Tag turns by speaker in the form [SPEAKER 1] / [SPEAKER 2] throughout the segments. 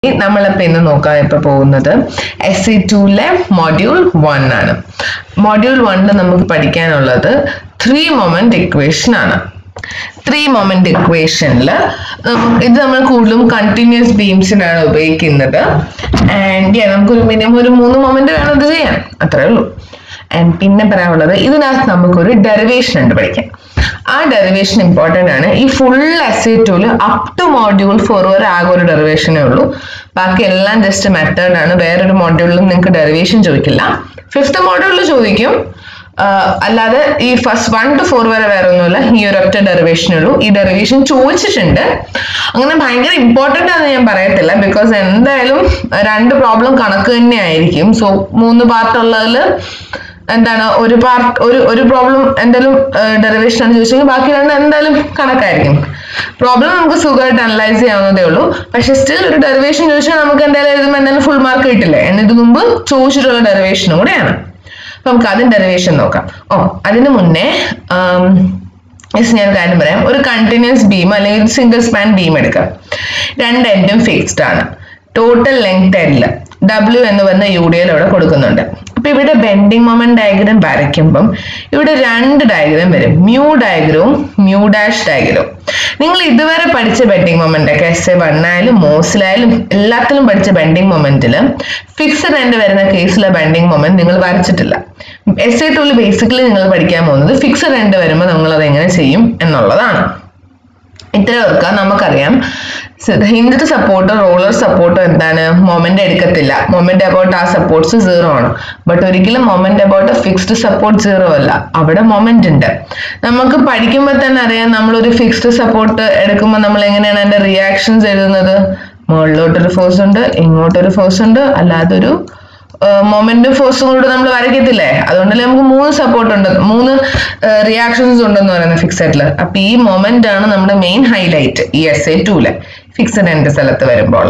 [SPEAKER 1] നമ്മളിപ്പോ ഇന്ന് നോക്കാൻ ഇപ്പൊ പോകുന്നത് എസ് സി ടുലെ മൊഡ്യൂൾ വൺ ആണ് മൊഡ്യൂൾ വണ്ണിൽ നമുക്ക് പഠിക്കാനുള്ളത് ത്രീ മൊമെന്റ് ഇക്വേഷൻ ആണ് ത്രീ മൊമെന്റ് ഇക്വേഷനിൽ ഇത് നമ്മൾ കൂടുതലും കണ്ടിന്യൂസ് ബീംസിനാണ് ഉപയോഗിക്കുന്നത് ആൻഡ് നമുക്കൊരു മിനിമം ഒരു മൂന്ന് മൊമെന്റ് വേണം ഇത് ചെയ്യാൻ അത്രേ ഉള്ളൂ ആൻഡ് പിന്നെ പറയാനുള്ളത് ഇതിനകത്ത് നമുക്കൊരു ഡെറിവേഷൻ ഉണ്ട് പഠിക്കാൻ ആ ഡെറിവേഷൻ ഇമ്പോർട്ടൻ്റ് ആണ് ഈ ഫുൾ എസ് എ ടൂല് അപ് ടു മോഡ്യൂൾ ഫോർ വരെ ആകെ ഒരു ഡെറിവേഷനേ ഉള്ളൂ ബാക്കി എല്ലാം ജസ്റ്റ് മെത്തേഡ് ആണ് വേറൊരു മോഡ്യൂളിലും നിങ്ങൾക്ക് ഡെറിവേഷൻ ചോദിക്കില്ല ഫിഫ്ത്ത് മോഡ്യൂളിൽ ചോദിക്കും ആഹ് അല്ലാതെ ഈ ഫസ്റ്റ് വൺ ടു ഫോർ വരെ വേറെ ഒന്നുമില്ല ഈ ഒരു ഒറ്റ ഡെറിവേഷനേ ഉള്ളൂ ഈ ഡെറിവേഷൻ ചോദിച്ചിട്ടുണ്ട് അങ്ങനെ ഭയങ്കര ഇമ്പോർട്ടൻ്റ് ആണെന്ന് ഞാൻ പറയത്തില്ല ബിക്കോസ് എന്തായാലും രണ്ട് പ്രോബ്ലം കണക്ക് തന്നെ ആയിരിക്കും സോ മൂന്ന് പാർട്ട് ഉള്ളതിൽ എന്താണ് ഒരു പാർട്ട് ഒരു ഒരു പ്രോബ്ലം എന്തായാലും ഡെറിവേഷൻ ആണ് ചോദിച്ചെങ്കിൽ ബാക്കി രണ്ട് എന്തായാലും കണക്കായിരിക്കും പ്രോബ്ലം നമുക്ക് സുഖമായിട്ട് അനലൈസ് ചെയ്യാവുന്നതേ ഉള്ളൂ പക്ഷെ സ്റ്റിൽ ഒരു ഡെറിവേഷൻ ചോദിച്ചാൽ നമുക്ക് എന്തായാലും എഴുതുമ്പോൾ എന്തായാലും ഫുൾ മാർക്ക് കിട്ടില്ലേ എന്നിട്ട് മുമ്പ് ചോദിച്ചിട്ടുള്ള ഡെറിവേഷനും കൂടെയാണ് അപ്പൊ നമുക്ക് അതിന്റെ ഡെറിവേഷൻ നോക്കാം ഓ അതിന് മുന്നേ യെസ് ഞാൻ കാര്യം പറയാം ഒരു കണ്ടിന്യൂസ് ബീം അല്ലെങ്കിൽ സിംഗിൾ സ്പാൻ ബീം എടുക്കാം രണ്ട് എൻഡും ഫിക്സ്ഡ് ആണ് ടോട്ടൽ ലെങ്ത് എല്ല് ഡബ്ല്യു എന്ന് പറഞ്ഞ യു ഡി എൽ ഇവിടെ കൊടുക്കുന്നുണ്ട് അപ്പൊ ഇവിടെ ബെൻഡിങ് മൊമെന്റ് ഡയഗ്രാം വരയ്ക്കുമ്പം ഇവിടെ രണ്ട് ഡയഗ്രാം വരും മ്യൂ ഡയഗ്രവും മ്യൂ ഡാഷ് ഡയഗ്രവും നിങ്ങൾ ഇതുവരെ പഠിച്ച ബെൻഡിങ് മൊമെന്റ് ഒക്കെ എസ് എ വണ്ണായാലും മോസിലായാലും എല്ലാത്തിലും പഠിച്ച ബെൻഡിങ് മൊമെന്റിൽ ഫിക്സഡ് എൻഡ് വരുന്ന കേസിലെ ബെൻഡിങ് മൊമെന്റ് നിങ്ങൾ വരച്ചിട്ടില്ല എസ് എ ടൂല് ബേസിക്കലി നിങ്ങൾ പഠിക്കാൻ പോകുന്നത് ഫിക്സഡ് എൻഡ് വരുമ്പോൾ നമ്മൾ അത് എങ്ങനെ ചെയ്യും എന്നുള്ളതാണ് ഇത്ര ഓർക്കുക നമുക്കറിയാം ഹിഞ്ചഡ് സപ്പോർട്ടോ റോളർ സപ്പോർട്ടോ എന്താണ് മൊമെന്റ് എടുക്കത്തില്ല മൊമെന്റ് അബൌട്ട് ആ സപ്പോർട്ട്സ് സീറോ ആണ് ബട്ട് ഒരിക്കലും moment about fixed support zero അല്ല അവിടെ മൊമെന്റ് ഉണ്ട് നമുക്ക് പഠിക്കുമ്പോൾ തന്നെ അറിയാം നമ്മളൊരു ഫിക്സ്ഡ് സപ്പോർട്ട് എടുക്കുമ്പോൾ നമ്മൾ എങ്ങനെയാണ് അതിന്റെ റിയാക്ഷൻസ് എഴുതുന്നത് മുകളിലോട്ടൊരു ഫോഴ്സ് ഉണ്ട് ഇങ്ങോട്ടൊരു ഫോഴ്സ് ഉണ്ട് അല്ലാതൊരു മൊമെന്റും ഫോഴ്സും കൂടെ നമ്മൾ വരയ്ക്കത്തില്ലേ അതുകൊണ്ടല്ലേ നമുക്ക് മൂന്ന് സപ്പോർട്ട് ഉണ്ട് മൂന്ന് റിയാക്ഷൻസ് ഉണ്ടെന്ന് പറയുന്നത് ഫിക്സഡിൽ അപ്പൊ ഈ മൊമെന്റ് ആണ് നമ്മുടെ മെയിൻ ഹൈലൈറ്റ് ഈ എസ് എ ടൂലെ ഫിക്സഡ് എന്റെ സ്ഥലത്ത് വരുമ്പോൾ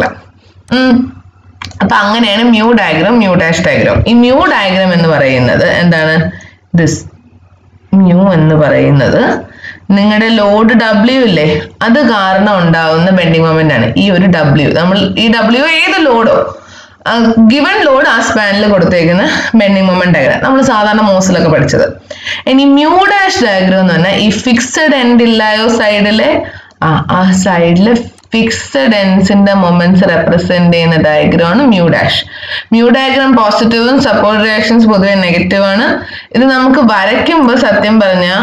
[SPEAKER 1] അപ്പൊ അങ്ങനെയാണ് mu diagram mu dash diagram ഈ മ്യൂ ഡയഗ്രാം എന്ന് പറയുന്നത് എന്താണ് ദിസ് മ്യൂ എന്ന് പറയുന്നത് നിങ്ങളുടെ ലോഡ് ഡബ്ല്യു ഇല്ലേ അത് കാരണം ഉണ്ടാവുന്ന ബെൻഡിങ് മൊമെന്റ് ആണ് ഈ ഒരു ഡബ്ല്യു നമ്മൾ ഈ ഡബ്ല്യു ഏത് ലോഡോ ഗിവൺ ലോഡ് ആ സ്പാനിൽ കൊടുത്തേക്കുന്ന ബെൻഡിങ് മൊമെന്റ് ഡയഗ്രാം നമ്മൾ സാധാരണ മോസിലൊക്കെ പഠിച്ചത് ഇനി മ്യൂ ഡാഷ് ഡയഗ്രാം എന്ന് പറഞ്ഞാൽ ഈ ഫിക്സഡ് എൻഡ് ഇല്ലായോ സൈഡിലെ ആ ആ സൈഡിലെ ഫിക്സഡ് എൻസിന്റെ മൊമെന്റ്സ് റെപ്രസെന്റ് ചെയ്യുന്ന ഡയഗ്രാം ആണ് മ്യൂ ഡാഷ് മ്യൂ ഡയഗ്രാം പോസിറ്റീവും സപ്പോർട്ട് റിയാക്ഷൻസ് പൊതുവെ നെഗറ്റീവ് ആണ് ഇത് നമുക്ക് വരയ്ക്കുമ്പോൾ സത്യം പറഞ്ഞാൽ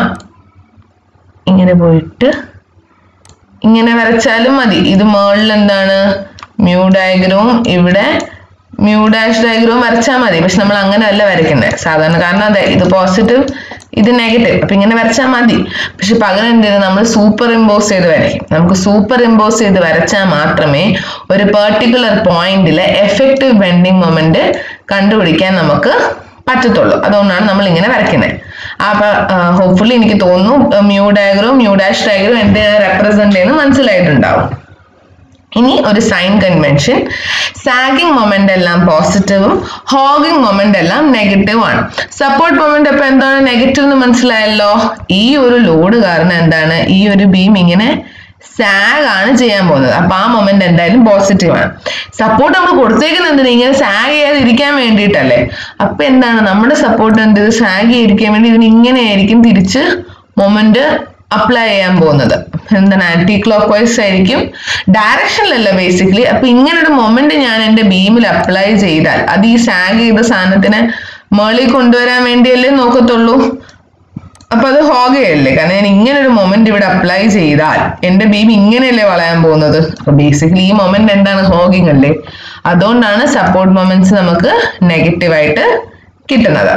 [SPEAKER 1] ഇങ്ങനെ പോയിട്ട് ഇങ്ങനെ വരച്ചാലും മതി ഇത് മേളിൽ എന്താണ് മ്യൂ ഡയഗ്രവും ഇവിടെ മ്യൂ ഡാഷ് ഡയഗ്രവും വരച്ചാൽ മതി പക്ഷെ നമ്മൾ അങ്ങനെയല്ല വരയ്ക്കുന്നത് സാധാരണ കാരണം അതെ ഇത് പോസിറ്റീവ് ഇത് നെഗറ്റീവ് അപ്പൊ ഇങ്ങനെ വരച്ചാൽ മതി പക്ഷെ പകരം എന്ത് ചെയ്ത് നമ്മൾ സൂപ്പർ ഇമ്പോസ് ചെയ്ത് വരയ്ക്കും നമുക്ക് സൂപ്പർ ഇമ്പോസ് ചെയ്ത് വരച്ചാൽ മാത്രമേ ഒരു പെർട്ടിക്കുലർ പോയിന്റിലെ എഫക്റ്റീവ് ബെൻഡിങ് മൊമെന്റ് കണ്ടുപിടിക്കാൻ നമുക്ക് പറ്റത്തുള്ളൂ അതുകൊണ്ടാണ് നമ്മൾ ഇങ്ങനെ വരയ്ക്കുന്നത് അപ്പൊ ഹോപ്പ്ഫുള്ളി എനിക്ക് തോന്നുന്നു മ്യൂ ഡയഗ്രവും മ്യൂ ഡാഷ് ഡയഗ്രവും എന്ത് റെപ്രസെന്റ് ചെയ്യുന്നത് മനസ്സിലായിട്ടുണ്ടാവും ഇനി ഒരു സൈൻ കൺവെൻഷൻ സാഗിങ് മൊമെന്റ് എല്ലാം പോസിറ്റീവും ഹോഗിങ് മൊമെന്റ് എല്ലാം നെഗറ്റീവ് ആണ് സപ്പോർട്ട് മൊമെന്റ് അപ്പൊ എന്താണ് നെഗറ്റീവ് എന്ന് മനസ്സിലായല്ലോ ഈ ഒരു ലോഡ് കാരണം എന്താണ് ഈ ഒരു ബീം ഇങ്ങനെ സാഗ് ആണ് ചെയ്യാൻ പോകുന്നത് അപ്പൊ ആ മൊമെന്റ് എന്തായാലും പോസിറ്റീവ് ആണ് സപ്പോർട്ട് നമ്മൾ കൊടുത്തേക്കുന്നത് എന്തിനാ ഇങ്ങനെ സാഗ് ചെയ്യാതെ ഇരിക്കാൻ വേണ്ടിയിട്ടല്ലേ അപ്പൊ എന്താണ് നമ്മുടെ സപ്പോർട്ട് എന്ത് ഇത് സാഗ് ചെയ്തിരിക്കാൻ വേണ്ടി ഇതിന് ഇങ്ങനെ ആയിരിക്കും തിരിച്ച് മൊമെന്റ് അപ്ലൈ ചെയ്യാൻ പോകുന്നത് എന്താണ് ആന്റി ക്ലോക്ക് വൈസ് ആയിരിക്കും ഡയറക്ഷനിലല്ല ബേസിക്കലി അപ്പൊ ഇങ്ങനെ ഒരു മൊമെന്റ് ഞാൻ എന്റെ ബീമിൽ അപ്ലൈ ചെയ്താൽ അത് ഈ സാഗ് ചെയ്ത സാധനത്തിനെ മേളിൽ കൊണ്ടുവരാൻ വേണ്ടിയല്ലേ നോക്കത്തുള്ളൂ അപ്പൊ അത് ഹോഗയല്ലേ കാരണം ഞാൻ ഇങ്ങനെ ഒരു മൊമെന്റ് ഇവിടെ അപ്ലൈ ചെയ്താൽ എന്റെ ബീം ഇങ്ങനെയല്ലേ വളയാൻ പോകുന്നത് അപ്പൊ ബേസിക്കലി ഈ മൊമെന്റ് എന്താണ് ഹോഗിങ് അല്ലേ അതുകൊണ്ടാണ് സപ്പോർട്ട് മൊമെന്റ്സ് നമുക്ക് നെഗറ്റീവ് ആയിട്ട് കിട്ടുന്നത്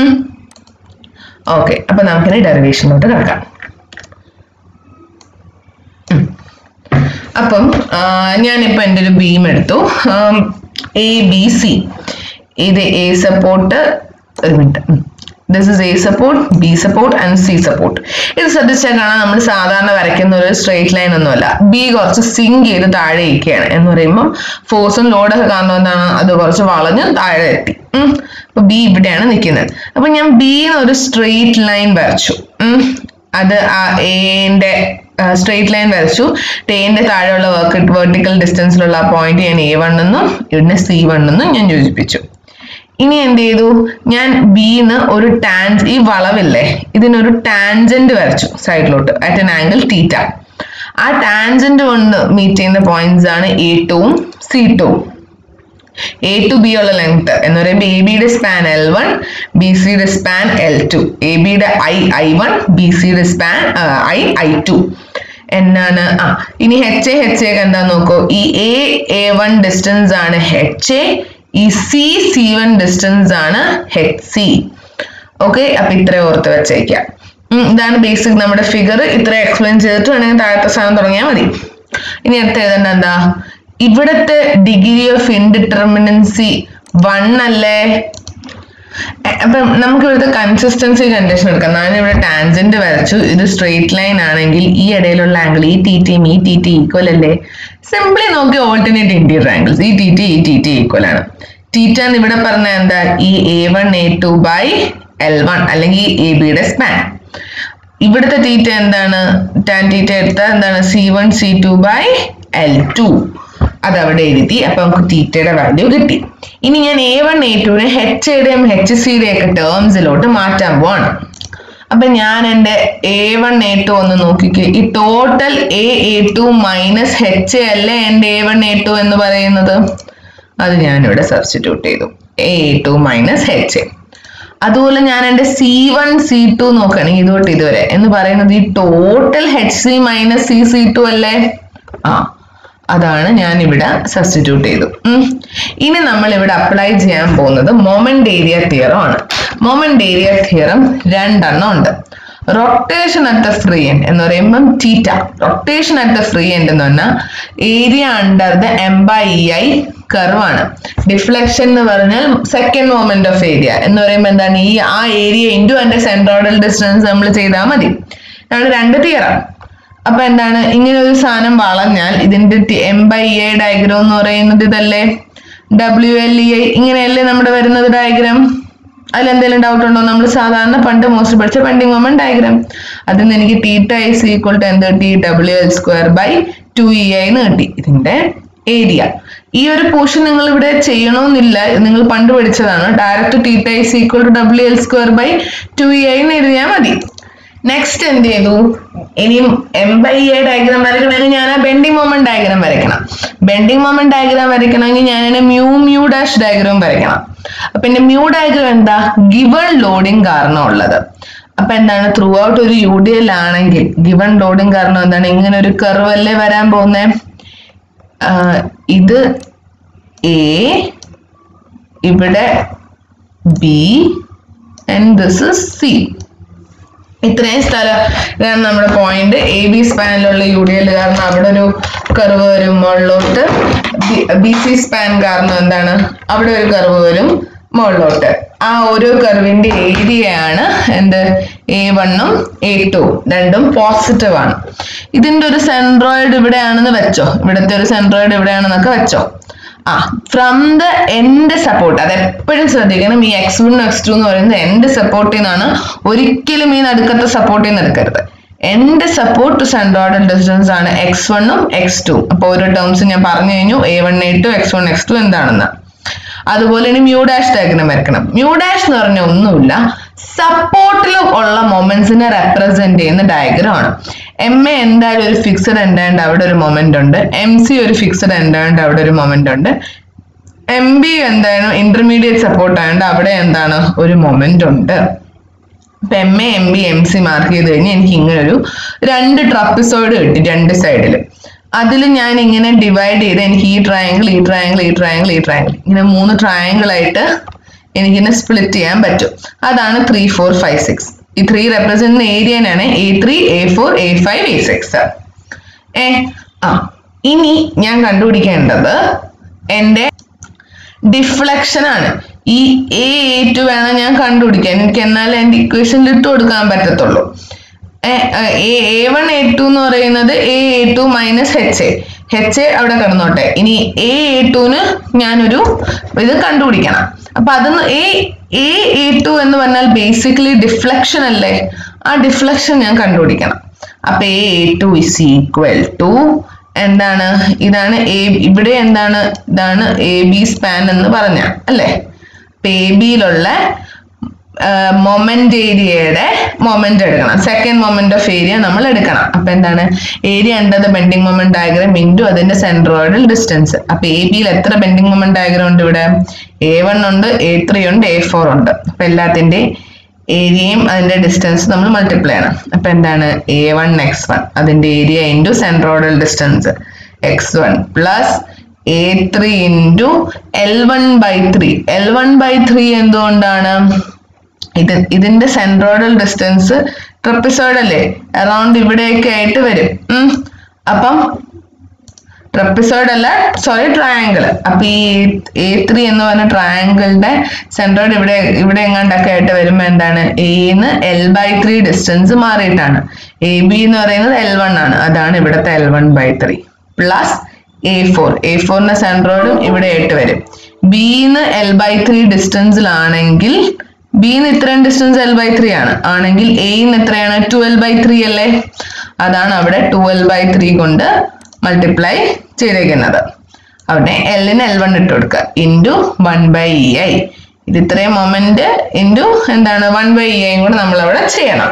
[SPEAKER 1] ഓക്കെ അപ്പൊ നമുക്കിനി ഡെറിവേഷനിലോട്ട് കിടക്കാം അപ്പം ഞാനിപ്പോൾ എൻ്റെ ഒരു ബീം എടുത്തു എ ബി സി ഇത് എ സപ്പോർട്ട് ഒരു minute this is A support B support and C support ഇത് ശ്രദ്ധിച്ചാൽ കാണാൻ നമ്മൾ സാധാരണ വരയ്ക്കുന്ന ഒരു സ്ട്രെയിറ്റ് ലൈൻ ഒന്നുമല്ല ബി കുറച്ച് സിങ്ക് ചെയ്ത് താഴെ ഇരിക്കുകയാണ് എന്ന് പറയുമ്പോൾ ഫോഴ്സും ലോഡൊക്കെ കാരണം എന്താണ് അത് കുറച്ച് വളഞ്ഞ് താഴെ എത്തി അപ്പൊ ബി ഇവിടെയാണ് നിൽക്കുന്നത് അപ്പൊ ഞാൻ ബിന്ന് ഒരു സ്ട്രെയിറ്റ് ലൈൻ വരച്ചു അത് ആ എന്റെ സ്ട്രെയിറ്റ് ലൈൻ വരച്ചു ടേന്റെ താഴെയുള്ള വർക്ക് വെർട്ടിക്കൽ ഡിസ്റ്റൻസിലുള്ള പോയിന്റ് ഞാൻ എ വൺ എന്നും ഇതിനെ സി വൺ എന്നും ഞാൻ യോജിപ്പിച്ചു ഇനി എന്ത് ചെയ്തു ഞാൻ ബിന്ന് ഒരു ടാൻസ് ഈ വളവില്ലേ ഇതിനൊരു ടാൻജന്റ് വരച്ചു സൈഡിലോട്ട് അറ്റ് എൻ ആംഗിൾ തീറ്റ ആ ടാൻജന്റ് കൊണ്ട് മീറ്റ് ചെയ്യുന്ന പോയിന്റ്സ് ആണ് എ ടുവും സി ടുവും എ ടു ബി ഉള്ള ലെങ്ത് എന്ന് പറയുമ്പോൾ എ ബിയുടെ സ്പാൻ എൽ വൺ ബി സിയുടെ സ്പാൻ എൽ ടു എ ബിയുടെ ഐ ഐ വൺ ബി സിയുടെ സ്പാൻ ഐ ഐ ടു എന്നാണ് ആ ഇനി എച്ച് എ എച്ച് എ എന്താ നോക്കൂ ഈ എ എ വൺ ഡിസ്റ്റൻസ് ആണ് എച്ച് എ ഈ സി സി വൺ ഡിസ്റ്റൻസ് ആണ് എച്ച് സി ഓക്കെ അപ്പൊ ഇത്ര ഓർത്ത് വെച്ചേക്കാം ഉം, ഇതാണ് ബേസിക് നമ്മുടെ ഫിഗർ ഇത്ര എക്സ്പ്ലെയിൻ ചെയ്തിട്ട് വേണമെങ്കിൽ താഴത്തെ സാധനം തുടങ്ങിയാൽ മതി ഇനി അടുത്ത് എഴുതേണ്ട എന്താ ഇവിടത്തെ ഡിഗ്രി ഓഫ് ഇൻഡിറ്റർമിനൻസി വൺ അല്ലേ എ- അപ്പം നമുക്ക് ഇവിടുത്തെ കൺസിസ്റ്റൻസി കണ്ടീഷൻ എടുക്കാം ഞാൻ ഇവിടെ ടാൻജന്റ് വരച്ചു ഇത് സ്ട്രെയിറ്റ് ലൈൻ ആണെങ്കിൽ ഈ ഇടയിലുള്ള ആംഗിൾ ഈ ടി ടിയും ഈ ടി ടി ഈക്വൽ അല്ലേ സിംപ്ലി നോക്കി ഓൾട്ടർനേറ്റ് ഇന്റീരിയർ ആംഗിൾസ് ഈ ടി ടി ഈ ടി ടി ഈക്വൽ ആണ് ടീറ്റ എന്ന് ഇവിടെ പറഞ്ഞ എന്താ ഈ A one A two by L one അല്ലെങ്കിൽ എ ബിയുടെ സ്പാൻ ഇവിടുത്തെ തീറ്റ എന്താണ് ടാൻ തീറ്റ എടുത്താൽ എന്താണ് C one C two by L two അത് അവിടെ എഴുതി അപ്പൊ നമുക്ക് തീറ്റയുടെ വാല്യൂ കിട്ടി ഇനി ഞാൻ എ വൺ എ ടുവിനെ എച്ച് എയുടെയും എച്ച് സിയുടെ ഒക്കെ ടേംസിലോട്ട് മാറ്റാൻ പോവാണ് അപ്പൊ ഞാൻ എൻ്റെ എ വൺ എ ടു ഒന്ന് നോക്കിക്കേ ഈ total A A two minus H അല്ലേ എൻ്റെ എ വൺ എ ടു എന്ന് പറയുന്നത് അത് ഞാനിവിടെ സബ്സ്റ്റിറ്റ്യൂട്ട് ചെയ്തു A A two minus H അതുപോലെ ഞാൻ എൻ്റെ സി വൺ സി ടു നോക്കുകയാണെങ്കിൽ ഇതുതൊട്ട് ഇതുവരെ എന്ന് പറയുന്നത് ഈ total H C minus C C two അല്ലേ ആ അതാണ് ഞാൻ ഇവിടെ സബ്സ്റ്റിറ്റ്യൂട്ട് ചെയ്തു ഉം. ഇനി നമ്മൾ ഇവിടെ അപ്ലൈ ചെയ്യാൻ പോകുന്നത് മൊമെന്റ് ഏരിയ തിയറം ആണ് മൊമെന്റ് ഏരിയ തിയറം രണ്ടെണ്ണം ഉണ്ട് rotation at the free end എന്ന് പറയുമ്പം theta rotation at the free end എന്ന് പറഞ്ഞാൽ area under the M by I curve ആണ് ഡിഫ്ലക്ഷൻ എന്ന് പറഞ്ഞാൽ സെക്കൻഡ് മൊമെന്റ് ഓഫ് ഏരിയ എന്ന് പറയുമ്പോൾ എന്താണ് ഈ ആ ഏരിയ ഇൻറ്റു അതിന്റെ സെൻട്രോഡൽ ഡിസ്റ്റൻസ് നമ്മൾ ചെയ്താൽ മതി അതാണ് രണ്ട് തിയറം അപ്പൊ എന്താണ് ഇങ്ങനെ ഒരു സാധനം വളഞ്ഞാൽ ഇതിന്റെ എം ബൈ എ ഡയഗ്രാം എന്ന് പറയുന്നത് ഇതല്ലേ ഡബ്ല്യു എൽ ഇ ഐ ഇങ്ങനെയല്ലേ നമ്മുടെ വരുന്നത് ഡയഗ്രാം അതിൽ എന്തെങ്കിലും ഡൗട്ട് ഉണ്ടോ നമ്മൾ സാധാരണ പണ്ട് മോസ്റ്റ് പഠിച്ച പെൻഡിങ് മൊമെന്റ് ഡയഗ്രാം അതിൽ നിന്ന് എനിക്ക് തീറ്റ ഇസ് ഈക്വൽ ടു എന്ത് കിട്ടി W L square by two E I എന്ന് കിട്ടി ഇതിന്റെ ഏരിയ ഈ ഒരു പോർഷൻ നിങ്ങൾ ഇവിടെ ചെയ്യണമെന്നില്ല ഇത് നിങ്ങൾ പണ്ട് പഠിച്ചതാണ് direct theta is equal to W L square by two E I എന്ന് എഴുതിയാൽ മതി നെക്സ്റ്റ് എന്ത് ചെയ്തു ഇനിയും എം ബൈ എ ഡയഗ്രാം വരയ്ക്കണമെങ്കിൽ ഞാൻ ആ ബെൻഡിങ് മൊമെന്റ് ഡയഗ്രാം വരയ്ക്കണം ബെൻഡിങ് മൊമെന്റ് ഡയഗ്രാം വരയ്ക്കണമെങ്കിൽ ഞാൻ അതിനെ മ്യൂ മ്യൂ ഡാഷ് ഡയഗ്രാം വരയ്ക്കണം അപ്പൊ എന്റെ മ്യൂ ഡയഗ്രാം എന്താ ഗിവൺ ലോഡിങ് കാരണം ഉള്ളത് അപ്പൊ എന്താണ് ത്രൂ ഔട്ട് ഒരു യു ഡി എൽ ആണെങ്കിൽ ഗിവൺ ലോഡിങ് കാരണം എന്താണ് ഇങ്ങനെ ഒരു കർവ് അല്ലേ വരാൻ പോകുന്നേ ആഹ് ഇത് എ ഇവിടെ B and this is C ഇത്രയും സ്ഥലം ഇതാണ് നമ്മുടെ പോയിന്റ് എ ബി സ്പാനിലുള്ള യു ഡി എൽ കാരണം അവിടെ ഒരു കർവ് വരും മുകളിലോട്ട് ബി സി സ്പാൻ കാരണം എന്താണ് അവിടെ ഒരു കർവ് വരും മുകളിലോട്ട് ആ ഓരോ കർവിന്റെ ഏരിയയാണ് എന്ത് എ വണ്ണും എ ടു രണ്ടും പോസിറ്റീവ് ആണ് ഇതിന്റെ ഒരു സെൻട്രോയിഡ് ഇവിടെയാണെന്ന് വെച്ചോ ഇവിടുത്തെ ഒരു സെൻട്രോയിഡ് ഇവിടെയാണെന്നൊക്കെ വെച്ചോ ആ ഫ്രം ദ എൻഡ് സപ്പോർട്ട് അത് എപ്പോഴും ശ്രദ്ധിക്കണം ഈ എക്സ് വൺ എക്സ് ടു എന്ന് പറയുന്നത് എൻഡ് സപ്പോർട്ടിൽ നിന്നാണ് ഒരിക്കലും ഈ നടുക്കത്തെ സപ്പോർട്ടിൽ നിന്ന് എടുക്കരുത് end support to centroidal distance ആണ് എക്സ് വണ്ണും എക്സ് ടു അപ്പോൾ ഓരോ ടേംസ് ഞാൻ പറഞ്ഞു കഴിഞ്ഞു A one A two X one X to എന്താണെന്ന് അതുപോലെ ഇനി മ്യൂ ഡാഷ് ഡയഗ്രം വരയ്ക്കണം മ്യൂ ഡാഷ് എന്ന് പറഞ്ഞ ഒന്നുമില്ല സപ്പോർട്ടിൽ ഉള്ള മൊമെന്റ്സിനെ റെപ്രസെന്റ് ചെയ്യുന്ന ഡയഗ്രം ആണ് എം എ എന്തായാലും ഒരു ഫിക്സഡ് എൻഡാണ്ട് അവിടെ ഒരു മൊമെന്റ് ഉണ്ട് എം സി ഒരു ഫിക്സഡ് എൻഡാണ്ട് അവിടെ ഒരു മൊമെന്റ് ഉണ്ട് എം ബി എന്താണ് ഇന്റർമീഡിയറ്റ് സപ്പോർട്ട് ആയതുകൊണ്ട് അവിടെ എന്താണ് ഒരു മൊമെന്റ് ഉണ്ട് ഇപ്പൊ M A M B M C mark ചെയ്ത് കഴിഞ്ഞാൽ എനിക്ക് ഇങ്ങനെ ഒരു രണ്ട് ട്രപ്പിസോയിഡ് കിട്ടി രണ്ട് സൈഡിൽ അതിൽ ഞാൻ ഇങ്ങനെ ഡിവൈഡ് ചെയ്ത് എനിക്ക് ഈ ട്രയാങ്കിൾ ഈ ട്രയാങ്കിൾ ഈ ട്രയാങ്കിൾ ഈ ട്രയാങ്കിൾ ഇങ്ങനെ മൂന്ന് ട്രയാങ്കിൾ ആയിട്ട് എനിക്കിങ്ങനെ സ്പ്ലിറ്റ് ചെയ്യാൻ പറ്റും അതാണ് ത്രീ ഫോർ ഫൈവ് സിക്സ് ഈ ത്രീ റെപ്രസെന്റ് ഏരിയനാണ് A three A four A five A six ഏ ആ ഇനി ഞാൻ കണ്ടുപിടിക്കേണ്ടത് എൻ്റെ ഡിഫ്ലക്ഷൻ ആണ് ഈ എ എ ടു വേണം ഞാൻ കണ്ടുപിടിക്കാൻ എനിക്ക് എന്നാലേ എൻ്റെ ഇക്വേഷനിൽ ഇട്ട് കൊടുക്കാൻ പറ്റത്തുള്ളൂ എ വൺ എ ടു എന്ന് പറയുന്നത് A A two minus H A H A അവിടെ കിടന്നോട്ടെ ഇനി എ എ ടുന് ഞാനൊരു ഇത് കണ്ടുപിടിക്കണം അപ്പൊ അതൊന്ന് എ എ എ ടു എന്ന് പറഞ്ഞാൽ ബേസിക്കലി ഡിഫ്ലക്ഷൻ അല്ലേ ആ ഡിഫ്ലക്ഷൻ ഞാൻ കണ്ടുപിടിക്കണം അപ്പൊ A two is equal to എന്താണ് ഇതാണ് എ ഇവിടെ എന്താണ് ഇതാണ് എ ബി സ്പാൻ എന്ന് പറഞ്ഞ അല്ലേ അപ്പൊ എ ബിയിലുള്ള മൊമെന്റ് ഏരിയയുടെ മൊമെന്റ് എടുക്കണം സെക്കൻഡ് മൊമെന്റ് ഓഫ് ഏരിയ നമ്മൾ എടുക്കണം അപ്പൊ എന്താണ് area under the bending moment diagram into അതിന്റെ സെൻട്രോയിഡൽ ഡിസ്റ്റൻസ് അപ്പൊ എ ബിയിൽ എത്ര ബെൻഡിങ് മൊമെന്റ് ഡയഗ്രാം ഉണ്ട് ഇവിടെ എ വൺ ഉണ്ട് എ ത്രീ ഉണ്ട് എ ഫോർ ഉണ്ട് അപ്പൊ എല്ലാത്തിന്റെ ഏരിയയും അതിന്റെ ഡിസ്റ്റൻസ് നമ്മൾ മൾട്ടിപ്ലൈ ചെയ്യണം അപ്പൊ എന്താണ് എ വൺ എക്സ് വൺ അതിന്റെ area into centroidal distance X one plus A three into L one by three L one by three എന്തുകൊണ്ടാണ് ഇത് ഇതിന്റെ സെൻട്രോയിഡൽ ഡിസ്റ്റൻസ് ട്രപ്പിസോഡ് അല്ലേ അറൌണ്ട് ഇവിടെയൊക്കെ ആയിട്ട് വരും ഉം. അപ്പം ട്രപ്പിസോഡ് അല്ല സോറി ട്രയാങ്കിൾ അപ്പൊ ഈ എ ത്രീ എന്ന് പറഞ്ഞ ട്രയാങ്കിളിന്റെ സെൻട്രോയിഡ് ഇവിടെ ഇവിടെ എങ്ങാണ്ടൊക്കെ ആയിട്ട് വരുമ്പോ എന്താണ് എന്ന് എൽ ബൈ ത്രീ ഡിസ്റ്റൻസ് മാറിയിട്ടാണ് എ ബി എന്ന് പറയുന്നത് എൽ വൺ ആണ് അതാണ് ഇവിടുത്തെ L one by three plus A four A ഫോറിന്റെ സെൻട്രോയിഡും ഇവിടെ ആയിട്ട് വരും ബിന്ന് എൽ ബൈ ത്രീ ഡിസ്റ്റൻസിലാണെങ്കിൽ ബിന്ന് ഇത്രയും ഡിസ്റ്റൻസ് എൽ ബൈ ത്രീ ആണ് ആണെങ്കിൽ എന്ന് എത്രയാണ് ട്വൽവ് ബൈ ത്രീ അല്ലേ അതാണ് അവിടെ ട്വൽവ് ബൈ ത്രീ കൊണ്ട് മൾട്ടിപ്ലൈ ചെയ്തേക്കുന്നത് അവിടെ എല്ലിന് എൽ വൺ ഇട്ട് കൊടുക്കുക into one by E I ഇത് ഇത്രയും മൊമെന്റ് ഇൻറ്റു എന്താണ് വൺ ബൈ ഇ ഐയും കൂടെ നമ്മൾ അവിടെ ചെയ്യണം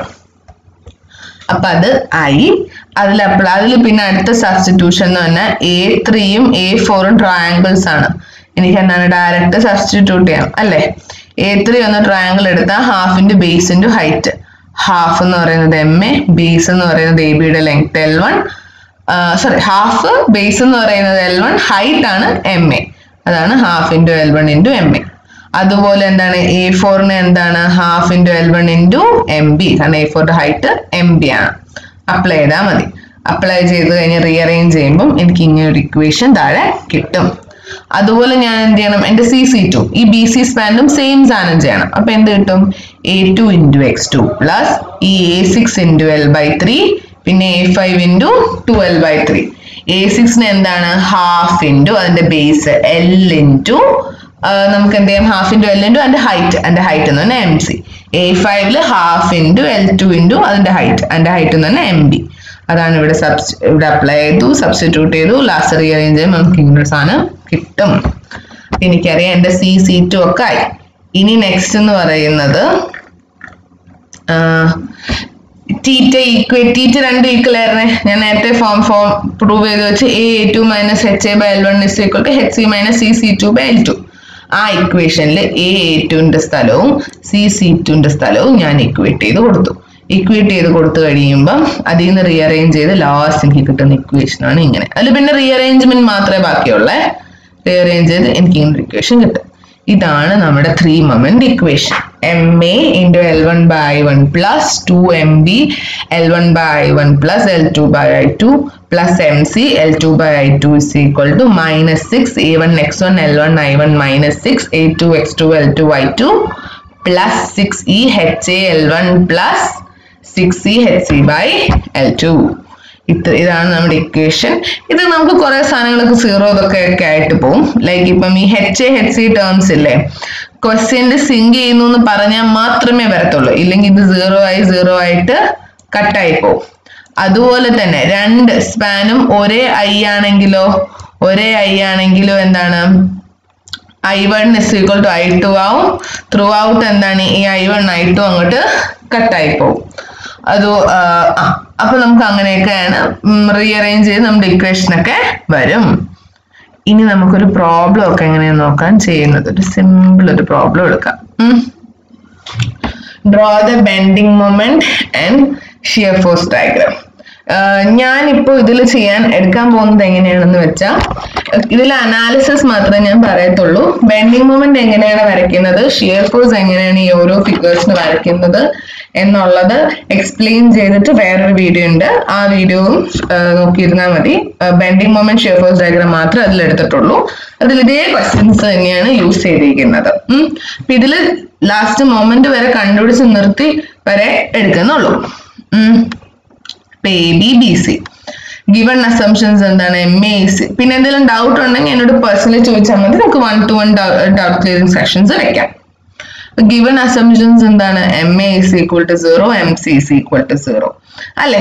[SPEAKER 1] അപ്പൊ അത് ആയി അതിൽ അപ്പോൾ അതിൽ പിന്നെ അടുത്ത സബ്സ്റ്റിറ്റ്യൂഷൻ എന്ന് പറഞ്ഞാൽ എ ത്രീയും എ ഫോറും ട്രയാങ്കിൾസ് ആണ് എനിക്ക് എന്താണ് ഡയറക്റ്റ് സബ്സ്റ്റിറ്റ്യൂട്ട് ചെയ്യാം അല്ലേ എ ത്രീ എന്ന ട്രയാങ്കിൾ എടുത്താൽ ഹാഫിന്റെ ബേസ് ഇൻറ്റു ഹൈറ്റ് ഹാഫ് എന്ന് പറയുന്നത് എം എ ബേസ് എന്ന് പറയുന്നത് എ ബിയുടെ length L one sorry half base എന്ന് പറയുന്നത് എൽ വൺ ഹൈറ്റ് ആണ് എം എ അതാണ് half into L one into M A അതുപോലെ എന്താണ് എ ഫോറിന് എന്താണ് half into L one into M B കാരണം എ ഫോറിന്റെ ഹൈറ്റ് എം ബി ആണ് അപ്ലൈ ചെയ്താൽ മതി അപ്ലൈ ചെയ്ത് കഴിഞ്ഞ് റീഅറേഞ്ച് ചെയ്യുമ്പം എനിക്ക് ഇങ്ങനെ ഒരു ഇക്വേഷൻ താഴെ കിട്ടും അതുപോലെ ഞാൻ എന്ത് ചെയ്യണം എന്റെ സി സി ടു ഈ ബി സി സ്പാനിലും സെയിം സാധനം ചെയ്യണം അപ്പൊ എന്ത് കിട്ടും A two into X two plus ഈ A six into L by three പിന്നെ A five into two L by three A സിക്സിന് എന്താണ് ഹാഫ് ഇൻറ്റു അതിന്റെ ബേസ് എൽ ഇൻറ്റു നമുക്ക് എന്ത് ചെയ്യാം ഹാഫ് ഇൻറ്റു എൽ ഇൻറ്റു അതിന്റെ ഹൈറ്റ് അതിന്റെ ഹൈറ്റ് എന്ന് പറഞ്ഞാൽ എം സി എ ഫൈവില് half into L two into അതിന്റെ ഹൈറ്റ് അതിന്റെ ഹൈറ്റ് എന്ന് പറഞ്ഞാൽ എം ബി അതാണ് ഇവിടെ സബ്സ് ഇവിടെ അപ്ലൈ ചെയ്തു സബ്സ്റ്റിറ്റ്യൂട്ട് ചെയ്തു ലാസ്റ്റ് റീഅറേഞ്ച് ചെയ്യുമ്പോൾ നമുക്ക് ഇങ്ങനെ സാധനം കിട്ടും എനിക്കറിയാം എൻ്റെ സി സി ടു ഒക്കെ ആയി ഇനി നെക്സ്റ്റ് എന്ന് പറയുന്നത് ടീറ്റ ഈക്വൽ ടീറ്റ രണ്ട് ഈക്വൽ ആയിരുന്നേ ഞാൻ നേരത്തെ ഫോം ഫോം പ്രൂവ് ചെയ്ത് വെച്ച് A A two minus H A by L one is equal to H C minus C C two by L two ആ ഇക്വേഷനിൽ എ എ ടുവിന്റെ സ്ഥലവും സി സി ടുവിന്റെ സ്ഥലവും ഞാൻ ഇക്വേറ്റ് ചെയ്ത് കൊടുത്തു ഇക്വേറ്റ് ചെയ്ത് കൊടുത്തു കഴിയുമ്പം അതിൽ നിന്ന് റീഅറേഞ്ച് ചെയ്ത് ലാസ്റ്റ് എനിക്ക് കിട്ടുന്ന ഇക്വേഷൻ ആണ് ഇങ്ങനെ അതിൽ പിന്നെ റീഅറേഞ്ച്മെന്റ് മാത്രമേ ബാക്കിയുള്ളേ റീഅറേഞ്ച് ചെയ്ത് എനിക്ക് ഇങ്ങനെ ഇക്വേഷൻ കിട്ടും ഇതാണ് നമ്മുടെ three moment equation M A into L one by I one plus two M B L one by I one plus L two by I two plus M C L two by I two is equal to minus six A one X one L one I one minus six A two X two L two I two plus six E H A L one plus six C H C by L two ഇത്ര ഇതാണ് നമ്മുടെ equation ഇത് നമുക്ക് കുറെ സാധനങ്ങളൊക്കെ zero ഇതൊക്കെ ഒക്കെ ആയിട്ട് പോകും ലൈക്ക് ഇപ്പം ഈ H A H C terms ഇല്ലേ ക്വസ്റ്റ്യനിൽ സിങ്ക് ചെയ്യുന്നു എന്ന് പറഞ്ഞാൽ മാത്രമേ വരത്തുള്ളൂ ഇല്ലെങ്കിൽ ഇത് സീറോ ആയി സീറോ ആയിട്ട് കട്ടായി പോകും അതുപോലെ തന്നെ രണ്ട് സ്പാനും ഒരേ ഐ ആണെങ്കിലോ ഒരേ ഐ ആണെങ്കിലോ എന്താണ് I one is equal to I two ആവും ത്രൂ ഔട്ട് എന്താണ് ഈ ഐ വൺ ഐ ടു അങ്ങോട്ട് കട്ടായി പോകും അത് ആ ആ, അപ്പൊ നമുക്ക് അങ്ങനെയൊക്കെയാണ് റീഅറേഞ്ച് ചെയ്ത് നമ്മുടെ ഇക്വേഷൻ ഒക്കെ വരും ഇനി നമുക്കൊരു പ്രോബ്ലം ഒക്കെ എങ്ങനെയാണ് നോക്കാൻ ചെയ്യുന്നത് ഒരു സിമ്പിൾ ഒരു പ്രോബ്ലം എടുക്കാം draw the bending moment and shear force diagram ഞാനിപ്പോ ഇതിൽ ചെയ്യാൻ എടുക്കാൻ പോകുന്നത് എങ്ങനെയാണെന്ന് വെച്ചാൽ ഇതിൽ അനാലിസിസ് മാത്രമേ ഞാൻ പറയത്തുള്ളൂ ബെൻഡിങ് മൊമെന്റ് എങ്ങനെയാണ് വരയ്ക്കുന്നത് ഷിയർ ഫോഴ്സ് എങ്ങനെയാണ് ഈ ഓരോ ഫിഗേഴ്സിന് വരയ്ക്കുന്നത് എന്നുള്ളത് എക്സ്പ്ലെയിൻ ചെയ്തിട്ട് വേറൊരു വീഡിയോ ഉണ്ട് ആ വീഡിയോവും നോക്കിയിരുന്നാൽ മതി bending moment shear force diagram മാത്രമേ അതിൽ എടുത്തിട്ടുള്ളൂ അതിൽ ഇതേ ക്വസ്റ്റ്യൻസ് തന്നെയാണ് യൂസ് ചെയ്തിരിക്കുന്നത് ഉം. അപ്പൊ ഇതില് ലാസ്റ്റ് മൊമെന്റ് വരെ കണ്ടുപിടിച്ച് നിർത്തി വരെ എടുക്കുന്നുള്ളൂ ഉം. A B B C given assumptions എന്താണ് എം എ സി പിന്നെ എന്തെങ്കിലും ഡൗട്ട് ഉണ്ടെങ്കിൽ എന്നോട് പേഴ്സണലി ചോദിച്ചാൽ മതി നമുക്ക് one two one doubt clearing sessions വെക്കാം ഗിവൺ അസംഷൻസ് എന്താണ് M A is equal to zero M C is equal to zero അല്ലെ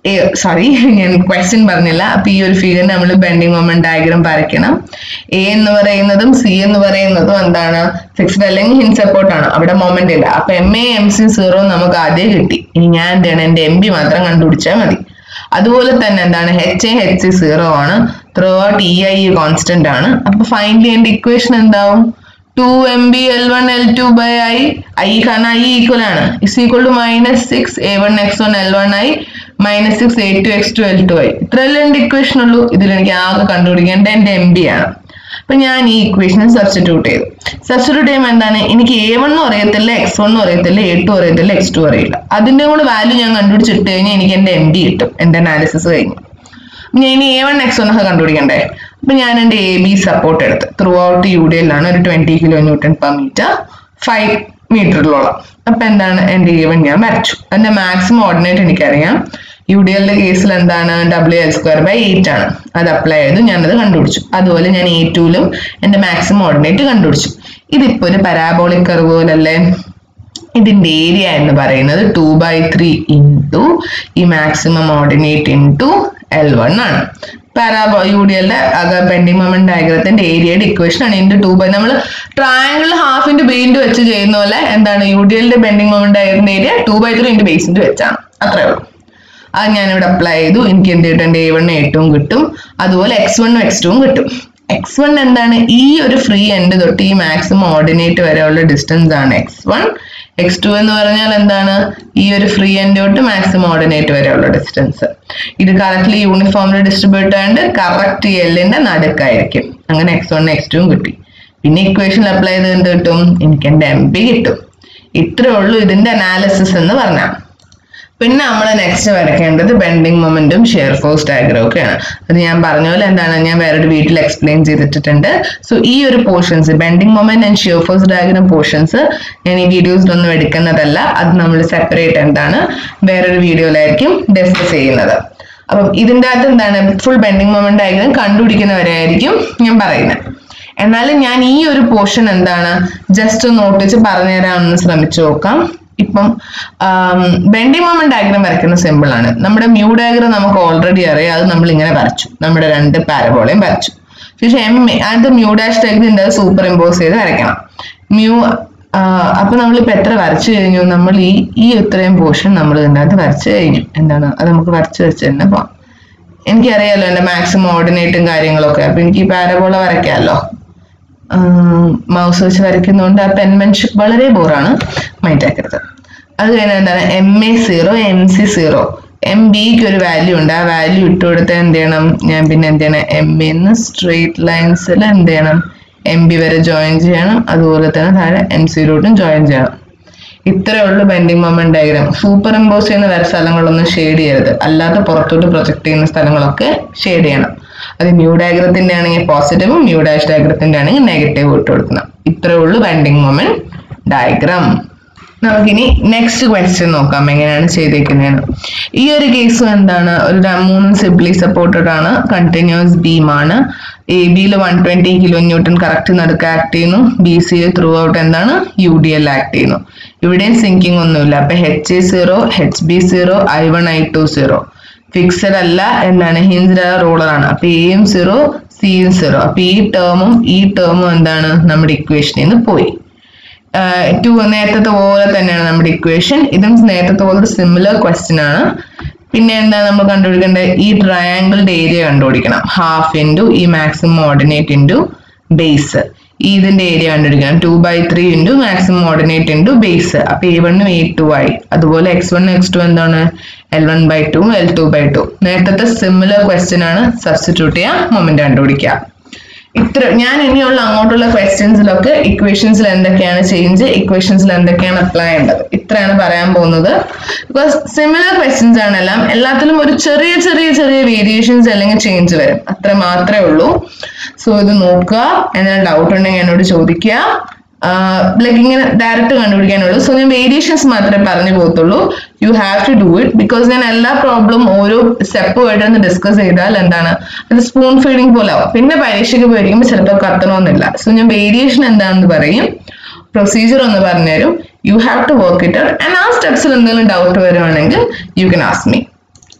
[SPEAKER 1] സോറി ഞാൻ ക്വസ്റ്റ്യൻ പറഞ്ഞില്ല അപ്പൊ ഈ ഒരു ഫിഗർ നമ്മൾ ബെൻഡിങ് മൊമെന്റ് ഡയഗ്രാം വരയ്ക്കണം എ എന്ന് പറയുന്നതും സി എന്ന് പറയുന്നതും എന്താണ് ഫിക്സ്ഡ് അല്ലെങ്കിൽ ഹിൻ സപ്പോർട്ട് ആണ് അവിടെ മൊമെന്റ് ഇല്ല അപ്പൊ M A M C zero നമുക്ക് ആദ്യം കിട്ടി ഇനി ഞാൻ എന്താണ് എന്റെ എം ബി മാത്രം കണ്ടുപിടിച്ചാൽ മതി അതുപോലെ തന്നെ എന്താണ് H A H C zero ആണ് throughout E I constant ആണ് അപ്പൊ ഫൈനലി എന്റെ ഇക്വേഷൻ എന്താവും two M B L one L two by I I കാരണം ഐ ഈക്വൽ ആണ് is equal to minus six A one X one L one I minus six A two X two L two I ഇത്രയല്ലേ എന്റെ equation ഉള്ളൂ ഇതിൽ എനിക്ക് ആകെ കണ്ടുപിടിക്കേണ്ട എന്റെ M B ആണ് അപ്പൊ ഞാൻ ഈ ഇക്വേഷൻ സബ്സ്റ്റിറ്റ്യൂട്ട് ചെയ്തു സബ്സ്റ്റിറ്റ്യൂട്ട് ചെയ്യുമ്പോൾ എന്താണ് എനിക്ക് എ വണ്ണും അറിയത്തില്ല എക്സ് വണ്ണും അറിയത്തില്ല എ ടു അറിയത്തില്ല എക്സ് ടു അറിയില്ല അതിന്റെ കൂടെ വാല്യൂ ഞാൻ കണ്ടുപിടിച്ചിട്ട് കഴിഞ്ഞാൽ എനിക്ക് എന്റെ എം ഡി കിട്ടും എന്റെ അനാലിസിസ് കഴിഞ്ഞു ഞാൻ ഇനി എ വൺ എക്സ് വൺ ഒക്കെ കണ്ടുപിടിക്കണ്ടേ അപ്പൊ ഞാൻ എന്റെ എ ബി സപ്പോർട്ട് എടുത്ത് ത്രൂ ഔട്ട് യു ഡി എല്ലാണ് ഒരു twenty kilo newton per metre five മീറ്ററിലോളം അപ്പൊ എന്താണ് എന്റെ എ വൺ ഞാൻ വരച്ചു അതിന്റെ മാക്സിമം ഓർഡിനേറ്റ് എനിക്കറിയാം യു ഡി എല്ലിന്റെ കേസിൽ എന്താണ് W L square by eight ആണ് അത് അപ്ലൈ ചെയ്തു ഞാനത് കണ്ടുപിടിച്ചു അതുപോലെ ഞാൻ എ ടുവിലും എന്റെ മാക്സിമം ഓർഡിനേറ്റ് കണ്ടുപിടിച്ചു ഇതിപ്പോ ഒരു പരാബോളിക് കർവ് പോലല്ലേ ഇതിന്റെ ഏരിയ എന്ന് പറയുന്നത് ടു ബൈ ത്രീ ഇൻറ്റു ഈ maximum ordinate into L one ആണ് പാരാബോ യു ഡി എല്ലിന്റെ ബെൻഡിങ് മൊമെന്റ് ഡയഗ്രത്തിന്റെ ഏരിയയുടെ ഇക്വേഷൻ ആണ് ഇൻറ്റു ടു ബൈ നമ്മൾ triangle half into B into വെച്ച് ചെയ്യുന്ന പോലെ എന്താണ് യു ഡി എല്ലിന്റെ ബെൻഡിങ് മൊമെന്റ് ഡയഗ്രത്തിന്റെ area two by three into base into വെച്ചാണ് അത്രേ ഉള്ളൂ അത് ഞാനിവിടെ അപ്ലൈ ചെയ്തു എനിക്ക് എന്ത് കിട്ടും എൻ്റെ എ വണ്ണും ഏറ്റവും കിട്ടും അതുപോലെ എക്സ് വണ്ണും എക്സ് ടുവും കിട്ടും എക്സ് വൺ എന്താണ് ഈ ഒരു ഫ്രീ എൻഡ് തൊട്ട് ഈ മാക്സിമം ഓർഡിനേറ്റ് വരെയുള്ള ഡിസ്റ്റൻസ് ആണ് എക്സ് വൺ എക്സ് ടു എന്ന് പറഞ്ഞാൽ എന്താണ് ഈ ഒരു ഫ്രീ എൻഡ് തൊട്ട് മാക്സിമം ഓർഡിനേറ്റ് വരെയുള്ള ഡിസ്റ്റൻസ് ഇത് കറക്റ്റ്ലി യൂണിഫോംലി ഡിസ്ട്രിബ്യൂട്ട് ആയതുകൊണ്ട് കറക്റ്റ് എല്ലിന്റെ നടുക്കായിരിക്കും അങ്ങനെ എക്സ് വൺ എക്സ് ടുവും കിട്ടി പിന്നെ ഇക്വേഷൻ അപ്ലൈ ചെയ്ത് എന്ത് കിട്ടും എനിക്ക് എൻ്റെ എം പി കിട്ടും ഇത്രേ ഉള്ളൂ ഇതിന്റെ അനാലിസിസ് എന്ന് പറഞ്ഞാൽ പിന്നെ നമ്മൾ നെക്സ്റ്റ് വരയ്ക്കേണ്ടത് ബെൻഡിങ് മൊമെന്റും ഷെയർ ഫോഴ്സ് ഡയഗ്രം ഒക്കെയാണ് അത് ഞാൻ പറഞ്ഞ പോലെ എന്താണ് ഞാൻ വേറൊരു വീട്ടിൽ എക്സ്പ്ലെയിൻ ചെയ്തിട്ടുണ്ട് സോ ഈ ഒരു portions bending moment and shear force diagram portions ഞാൻ ഈ വീഡിയോസിലൊന്നും എടുക്കുന്നതല്ല അത് നമ്മൾ സെപ്പറേറ്റ് എന്താണ് വേറൊരു വീഡിയോയിലായിരിക്കും ഡിസ്കസ് ചെയ്യുന്നത് അപ്പം ഇതിൻ്റെ അകത്ത് എന്താണ് ഫുൾ ബെൻഡിങ് മൊമെന്റ് ഡയഗ്രം കണ്ടുപിടിക്കുന്നവരായിരിക്കും ഞാൻ പറയുന്നത് എന്നാലും ഞാൻ ഈ ഒരു പോർഷൻ എന്താണ് ജസ്റ്റ് നോട്ടിച്ച് പറഞ്ഞുതരാമെന്ന് ശ്രമിച്ചു നോക്കാം ഇപ്പം ബെൻഡിങ് മൊമെന്റ് ഡയഗ്രാം വരയ്ക്കുന്ന സിമ്പിൾ ആണ് നമ്മുടെ മ്യൂ ഡയഗ്രാം നമുക്ക് ഓൾറെഡി അറിയാം അത് നമ്മൾ ഇങ്ങനെ വരച്ചു നമ്മുടെ രണ്ട് പാരബോളയും വരച്ചു പക്ഷേ എം അത് mu dash diagram superimpose ചെയ്ത് വരയ്ക്കണം മ്യൂ അപ്പൊ നമ്മളിപ്പോ എത്ര വരച്ചു കഴിഞ്ഞു നമ്മൾ ഈ ഈ ഇത്രയും പോർഷൻ നമ്മൾ ഇതിനകത്ത് വരച്ചു കഴിഞ്ഞു എന്താണ് അത് നമുക്ക് വരച്ചു വെച്ച് തന്നെ പോവാം എനിക്കറിയാലോ എൻ്റെ മാക്സിമം ഓർഡിനേറ്റും കാര്യങ്ങളൊക്കെ അപ്പൊ എനിക്ക് ഈ പാരബോള വരയ്ക്കാമല്ലോ മൗസ് വെച്ച് വരയ്ക്കുന്നതുകൊണ്ട് ആ പെൻമെൻഷിപ്പ് വളരെ ബോറാണ് മൈൻഡ് ആക്കരുത് അത് കഴിഞ്ഞാൽ എന്താണ് M A zero M C zero M ബിക്ക് ഒരു വാല്യൂ ഉണ്ട് ആ വാല്യൂ ഇട്ട് കൊടുത്താൽ എന്ത് ചെയ്യണം ഞാൻ പിന്നെ എന്ത് ചെയ്യണം എം എന്ന് സ്ട്രെയിറ്റ് ലൈൻസിൽ എന്ത് ചെയ്യണം എം ബി വരെ ജോയിൻ ചെയ്യണം അതുപോലെ തന്നെ താഴെ എം സീറോട്ടും ജോയിൻ ചെയ്യണം ഇത്രേ ഉള്ളൂ bending moment diagram superimpose ചെയ്യുന്ന വേറെ സ്ഥലങ്ങളൊന്നും ഷെയ്ഡ് ചെയ്യരുത് അല്ലാതെ പുറത്തോട്ട് പ്രൊജക്ട് ചെയ്യുന്ന സ്ഥലങ്ങളൊക്കെ ഷെയ്ഡ് ചെയ്യണം അത് മ്യൂ ഡയഗ്രത്തിന്റെ ആണെങ്കിൽ പോസിറ്റീവും മ്യൂ ഡാഷ് ഡയഗ്രത്തിന്റെ ആണെങ്കിൽ നെഗറ്റീവ് ഇട്ട് കൊടുക്കണം ഇത്രേ ഉള്ളൂ ബെൻഡിങ് മൊമെന്റ് ഡയഗ്രാം നമുക്കിനി നെക്സ്റ്റ് ക്വസ്റ്റ്യൻ നോക്കാം എങ്ങനെയാണ് ചെയ്തേക്കുന്നതെന്ന് ഈ ഒരു കേസും എന്താണ് ഒരു ര- മൂന്ന് സിബ്ലി സപ്പോർട്ടഡ് ആണ് കണ്ടിന്യൂസ് ബീം ആണ് എ ബിയിൽ one twenty kilo newton correct നടുക്ക് ആക്ട് ചെയ്യുന്നു ബി സി ത്രൂ ഔട്ട് എന്താണ് യു ഡി എൽ ആക്ട് ചെയ്യുന്നു ഇവിടെയും സിങ്കിങ് ഒന്നുമില്ല അപ്പൊ H A zero H B zero I one I two zero fixed അല്ല എന്താണ് ഹിൻസ്ഡ് റോളർ ആണ് അപ്പൊ എയും സീറോ സിയും സീറോ അപ്പൊ ഈ ടേമും ഈ ടേമും എന്താണ് നമ്മുടെ ഇക്വേഷനിൽ നിന്ന് പോയി ടു നേരത്തെ പോലെ തന്നെയാണ് നമ്മുടെ ഇക്വേഷൻ ഇതും നേരത്തെ പോലെ സിമിലർ ക്വസ്റ്റ്യൻ ആണ് പിന്നെ എന്താ നമ്മൾ കണ്ടുപിടിക്കേണ്ടത് ഈ ട്രയാങ്കിളിന്റെ ഏരിയ കണ്ടുപിടിക്കണം ഹാഫ് ഇൻറ്റു ഈ മാക്സിമം ഓർഡിനേറ്റ് ഇൻറ്റു ബേസ് ഈ ഇതിന്റെ ഏരിയ കണ്ടുപിടിക്കണം two by three into maximum ordinate into base അപ്പൊ എ വണ്ണും എ ടു ആയി അതുപോലെ എക്സ് വൺ എക്സ് ടു എന്താണ് L one by two L two by two നേരത്തെ സിമിലർ ക്വസ്റ്റ്യൻ ആണ് സബ്സ്റ്റിറ്റ്യൂട്ട് ചെയ്യുക മൊമെന്റ് കണ്ടുപിടിക്കുക ഇത്ര ഞാൻ ഇനിയുള്ള അങ്ങോട്ടുള്ള ക്വസ്റ്റ്യൻസിലൊക്കെ ഇക്വേഷൻസിൽ എന്തൊക്കെയാണ് ചേഞ്ച് ഇക്വേഷൻസിൽ എന്തൊക്കെയാണ് അപ്ലൈ ചെയ്യേണ്ടത് ഇത്രയാണ് പറയാൻ പോകുന്നത് ബിക്കോസ് സിമിലർ ക്വസ്റ്റ്യൻസ് ആണെല്ലാം എല്ലാത്തിലും ഒരു ചെറിയ ചെറിയ ചെറിയ വേരിയേഷൻസ് അല്ലെങ്കിൽ ചേഞ്ച് വരും അത്ര മാത്രമേ ഉള്ളൂ സോ ഇത് നോക്കുക എന്തെങ്കിലും ഡൗട്ട് ഉണ്ടെങ്കിൽ എന്നോട് ചോദിക്കുക ലൈക്ക് ഇങ്ങനെ ഡയറക്റ്റ് കണ്ടുപിടിക്കാനുള്ളൂ സോ ഞാൻ വേരിയേഷൻസ് മാത്രമേ പറഞ്ഞു പോകത്തുള്ളൂ you have to do it because ഞാൻ എല്ലാ പ്രോബ്ലം ഓരോ സ്റ്റെപ്പ് ആയിട്ടൊന്ന് ഡിസ്കസ് ചെയ്താൽ എന്താണ് അത് സ്പൂൺ ഫീഡിങ് പോലെ ആവും പിന്നെ പരീക്ഷയ്ക്ക് പോയിരിക്കുമ്പോൾ ചിലപ്പോൾ കത്തണമെന്നില്ല സോ ഞാൻ വേരിയേഷൻ എന്താണെന്ന് പറയും പ്രൊസീജിയർ ഒന്ന് പറഞ്ഞുതരും you have to work it out and ആ സ്റ്റെപ്സിൽ എന്തെങ്കിലും ഡൗട്ട് വരുവാണെങ്കിൽ യു കൻ ആസ്ക് മീ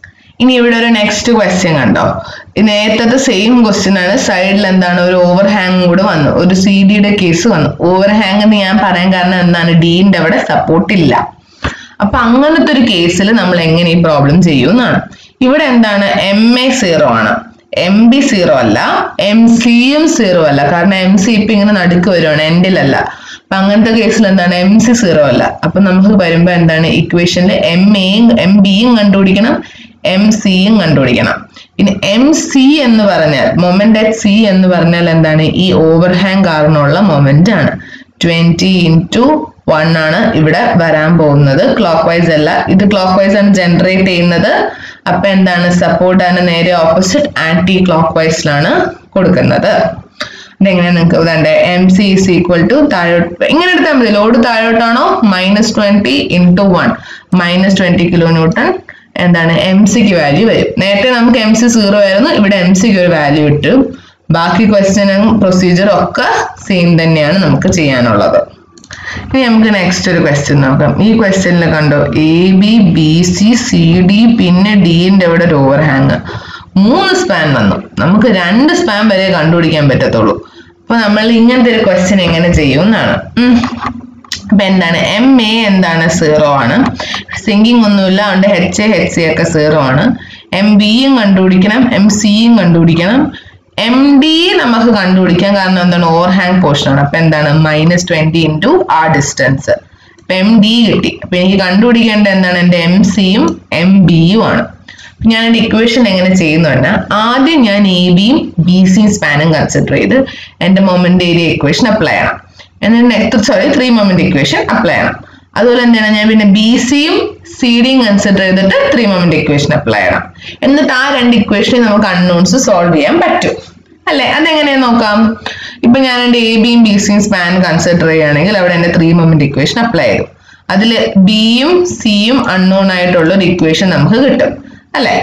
[SPEAKER 1] ഇനി ഇവിടെ ഒരു നെക്സ്റ്റ് ക്വസ്റ്റ്യൻ കണ്ടോ ഈ നേരത്തെ സെയിം ക്വസ്റ്റ്യൻ ആണ് സൈഡിൽ എന്താണ് ഒരു ഓവർ ഹാങ് കൂടെ വന്നു ഒരു സി ഡിയുടെ കേസ് വന്നു ഓവർ ഹാങ് എന്ന് ഞാൻ പറയാൻ കാരണം എന്താണ് ഡീന്റെ അവിടെ സപ്പോർട്ട് ഇല്ല അപ്പൊ അങ്ങനത്തെ ഒരു കേസിൽ നമ്മൾ എങ്ങനെ ഈ പ്രോബ്ലം ചെയ്യുമെന്നാണ് ഇവിടെ എന്താണ് എം എ സീറോ ആണ് എം ബി സീറോ അല്ല എം സിയും സീറോ അല്ല കാരണം എം സി ഇപ്പൊ ഇങ്ങനെ നടുക്ക് വരുവാണ് എൻഡിലല്ല അപ്പൊ അങ്ങനത്തെ കേസിൽ എന്താണ് എം സി സീറോ അല്ല അപ്പൊ നമുക്ക് വരുമ്പോ എന്താണ് ഇക്വേഷനിൽ എം എയും എം ബിയും കണ്ടുപിടിക്കണം എം സിയും കണ്ടുപിടിക്കണം പിന്നെ എം സി എന്ന് പറഞ്ഞാൽ മൊമെന്റ് അറ്റ് സി എന്ന് പറഞ്ഞാൽ എന്താണ് ഈ ഓവർ ഹാങ് കാരണമുള്ള മൊമെന്റ് ആണ് ട്വന്റി ഇൻറ്റു വൺ ആണ് ഇവിടെ വരാൻ പോകുന്നത് ക്ലോക്ക് വൈസ് അല്ല ഇത് ക്ലോക്ക് വൈസ് ആണ് ജനറേറ്റ് ചെയ്യുന്നത് അപ്പൊ എന്താണ് സപ്പോർട്ട് ആണ് നേരെ ഓപ്പോസിറ്റ് ആന്റി ക്ലോക്ക് വൈസിലാണ് കൊടുക്കുന്നത് ഇതെങ്ങനെ നിങ്ങൾക്ക് ഇതാണ്ട് M C is equal to താഴോട്ട് ഇങ്ങനെ എടുത്താൽ മതി ലോഡ് താഴോട്ടാണോ minus twenty into one minus twenty kilo newton എന്താണ് എം സിക്ക് വാല്യൂ വരും നേരത്തെ നമുക്ക് എം സി സീറോ ആയിരുന്നു ഇവിടെ എം സിക്ക് ഒരു വാല്യൂ കിട്ടും ബാക്കി ക്വസ്റ്റ്യനും പ്രൊസീജിയറും ഒക്കെ സെയിം തന്നെയാണ് നമുക്ക് ചെയ്യാനുള്ളത് ഇനി നമുക്ക് നെക്സ്റ്റ് ഒരു ക്വസ്റ്റ്യൻ നോക്കാം ഈ ക്വസ്റ്റ്യനിൽ കണ്ടോ A B B C C D പിന്നെ ഡിന്റെ അവിടെ ഒരു ഓവർ ഹാങ് മൂന്ന് സ്പാൻ വന്നു നമുക്ക് രണ്ട് സ്പാൻ വരെ കണ്ടുപിടിക്കാൻ പറ്റത്തുള്ളൂ അപ്പൊ നമ്മൾ ഇങ്ങനത്തെ ഒരു ക്വസ്റ്റ്യൻ എങ്ങനെ ചെയ്യും എന്നാണ് ഉം. അപ്പൊ എന്താണ് എം എ എന്താണ് സീറോ ആണ് സിങ്കിങ് ഒന്നുമില്ല അതുകൊണ്ട് എച്ച് എ എച്ച് സി ഒക്കെ സീറോ ആണ് എം ബിയും കണ്ടുപിടിക്കണം എം സിയും കണ്ടുപിടിക്കണം എം ഡി നമുക്ക് കണ്ടുപിടിക്കാം കാരണം എന്താണ് ഓവർ ഹാങ് പോർഷൻ ആണ് അപ്പൊ എന്താണ് മൈനസ് ട്വന്റി ഇൻറ്റു ആ ഡിസ്റ്റൻസ് അപ്പൊ എം ഡി കിട്ടി അപ്പൊ എനിക്ക് കണ്ടുപിടിക്കേണ്ട എന്താണ് എന്റെ എം സിയും എം ബിയും ആണ് അപ്പൊ ഞാൻ എന്റെ ഇക്വേഷൻ എങ്ങനെ ചെയ്യുന്നു പറഞ്ഞാൽ ആദ്യം ഞാൻ എ ബിയും ബി സിയും സ്പാനും കൺസിഡർ ചെയ്ത് എന്റെ മൊമെന്റ് ഏരിയ ഇക്വേഷൻ അപ്ലൈ ചെയ്യണം എന്നിട്ട് next sorry three moment equation apply ചെയ്യണം അതുപോലെ എന്താണ് ഞാൻ പിന്നെ ബി സിയും സി ഡിയും കൺസിഡർ ചെയ്തിട്ട് ത്രീ മൊമെന്റ് ഇക്വേഷൻ അപ്ലൈ ചെയ്യണം എന്നിട്ട് ആ രണ്ട് ഇക്വേഷനെ നമുക്ക് അൺനോൺസ് സോൾവ് ചെയ്യാൻ പറ്റും അല്ലെ അതെങ്ങനെയാ നോക്കാം ഇപ്പൊ ഞാൻ എന്റെ എ ബിയും ബി സിയും സ്പാൻ കൺസിഡർ ചെയ്യുകയാണെങ്കിൽ അവിടെ എന്റെ ത്രീ മൊമെന്റ് ഇക്വേഷൻ അപ്ലൈ ചെയ്തു അതിൽ ബിയും സിയും അൺനോൺ ആയിട്ടുള്ള ഒരു ഇക്വേഷൻ നമുക്ക് കിട്ടും അല്ലെ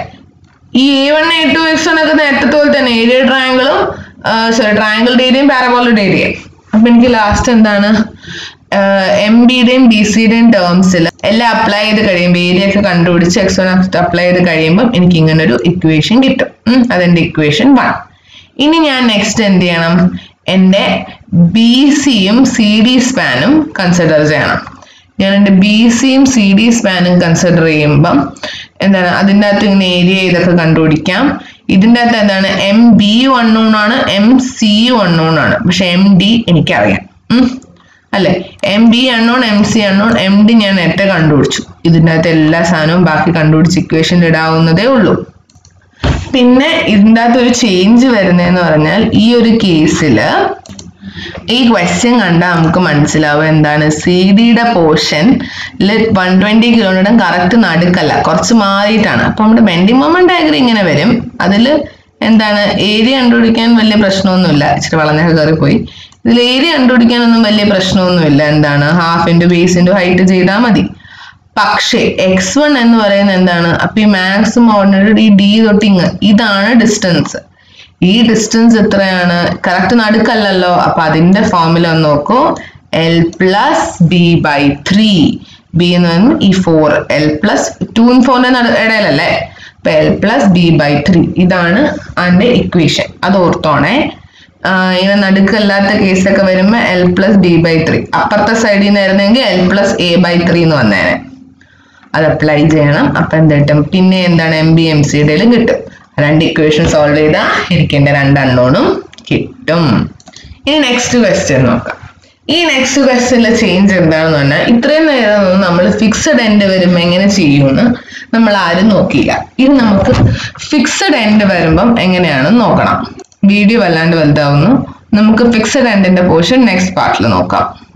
[SPEAKER 1] ഈ A one A two X one ഒക്കെ നേരത്തെ പോലെ തന്നെ ഏരിയ ട്രയാങ്കിളും സോറി ട്രയാങ്കിളുടെ ഏരിയയും പാരബോളുടെ ഏരിയയും അപ്പൊ എനിക്ക് ലാസ്റ്റ് എന്താണ് എം ബിയുടെയും ബി സിയുടെയും ടേംസിൽ എല്ലാം അപ്ലൈ ചെയ്ത് കഴിയുമ്പോൾ ഏരിയ ഒക്കെ കണ്ടുപിടിച്ച് എക്സ് വൺ അപ്ലൈ ചെയ്ത് കഴിയുമ്പോൾ എനിക്ക് ഇങ്ങനെ ഒരു ഇക്വേഷൻ കിട്ടും ഉം, അതെന്റെ ഇക്വേഷൻ വൺ ഇനി ഞാൻ നെക്സ്റ്റ് എന്ത് ചെയ്യണം എൻ്റെ ബി സിയും സി ഡി സ്പാനും കൺസിഡർ ചെയ്യണം ഞാൻ എൻ്റെ ബി സിയും സി ഡി സ്പാനും കൺസിഡർ ചെയ്യുമ്പം എന്താണ് അതിൻ്റെ അകത്ത് ഇങ്ങനെ ഏരിയ ഇതൊക്കെ കണ്ടുപിടിക്കാം ഇതിൻ്റെ അകത്ത് എന്താണ് എം ബി അണ്ണൂൺ ആണ് എം സി അണ്ണൂൺ ആണ് പക്ഷെ എം ഡി എനിക്കറിയാം ഉം. അല്ലെ M B unknown M C unknown M D ഞാൻ നേരത്തെ കണ്ടുപിടിച്ചു ഇതിൻ്റെ അകത്ത് എല്ലാ സാധനവും ബാക്കി കണ്ടുപിടിച്ച് ഇക്വേഷനിൽ ഇടാവുന്നതേ ഉള്ളൂ പിന്നെ ഇതിൻ്റെ അകത്ത് ഒരു ചേഞ്ച് വരുന്നതെന്ന് പറഞ്ഞാൽ ഈ ഒരു കേസില് ഈ ക്വസ്റ്റ്യൻ കണ്ടാൽ നമുക്ക് മനസ്സിലാവും എന്താണ് സി ഡിയുടെ portion one twenty kilometre correct നടുക്കല്ല കുറച്ച് മാറിയിട്ടാണ് അപ്പൊ നമ്മുടെ ബെൻഡിങ് മൊമെന്റ് ഡയഗ്രം ഇങ്ങനെ വരും അതിൽ എന്താണ് ഏരിയ കണ്ടുപിടിക്കാൻ വലിയ പ്രശ്നമൊന്നുമില്ല ഇച്ചിരി വളഞ്ഞൊക്കെ കയറി പോയി ഇതിൽ ഏരിയ കണ്ടുപിടിക്കാനൊന്നും വലിയ പ്രശ്നമൊന്നുമില്ല എന്താണ് half into base into height ചെയ്താൽ മതി പക്ഷേ എക്സ് വൺ എന്ന് പറയുന്നത് എന്താണ് അപ്പൊ ഈ മാക്സിമം ഓർഡിനറി ഈ ഡി തൊട്ടിങ് ഇതാണ് ഡിസ്റ്റൻസ് ഈ ഡിസ്റ്റൻസ് എത്രയാണ് കറക്റ്റ് നടുക്കല്ലല്ലോ അപ്പൊ അതിന്റെ ഫോർമുല ഒന്ന് നോക്കൂ L plus B by three B എന്ന് പറയുന്നത് ഈ ഫോർ എൽ പ്ലസ് ടു ഫോറിന്റെ ഇടയിലല്ലേ അപ്പൊ L plus B by three ഇതാണ് അതിന്റെ ഇക്വേഷൻ അത് ഓർത്തോണേ ആഹ് ഇങ്ങനെ നടുക്കല്ലാത്ത കേസൊക്കെ വരുമ്പോ L plus B by three അപ്പുറത്തെ സൈഡിൽ നിന്നായിരുന്നെങ്കിൽ L plus A by three എന്ന് വന്നേനെ അത് അപ്ലൈ ചെയ്യണം അപ്പൊ എന്ത് കിട്ടും പിന്നെ എന്താണ് എം ബി എം സിയുടെയിലും കിട്ടും രണ്ട് ഇക്വേഷൻ സോൾവ് ചെയ്താൽ എനിക്ക് എന്റെ രണ്ട് അണ്ണോണും കിട്ടും ഇനി നെക്സ്റ്റ് ക്വസ്റ്റ്യൻ നോക്കാം ഈ നെക്സ്റ്റ് ക്വസ്റ്റ്യനിലെ ചേഞ്ച് എന്താണെന്ന് പറഞ്ഞാൽ ഇത്രയും നേരം നമ്മൾ ഫിക്സഡ് എൻഡ് വരുമ്പോൾ എങ്ങനെ ചെയ്യുമെന്ന് നമ്മൾ ആരും നോക്കിയില്ല ഇത് നമുക്ക് ഫിക്സഡ് എൻഡ് വരുമ്പം എങ്ങനെയാണെന്ന് നോക്കണം വീഡിയോ വല്ലാണ്ട് വലുതാവുന്നു നമുക്ക് ഫിക്സഡ് എൻഡിന്റെ പോർഷൻ നെക്സ്റ്റ് പാർട്ടിൽ നോക്കാം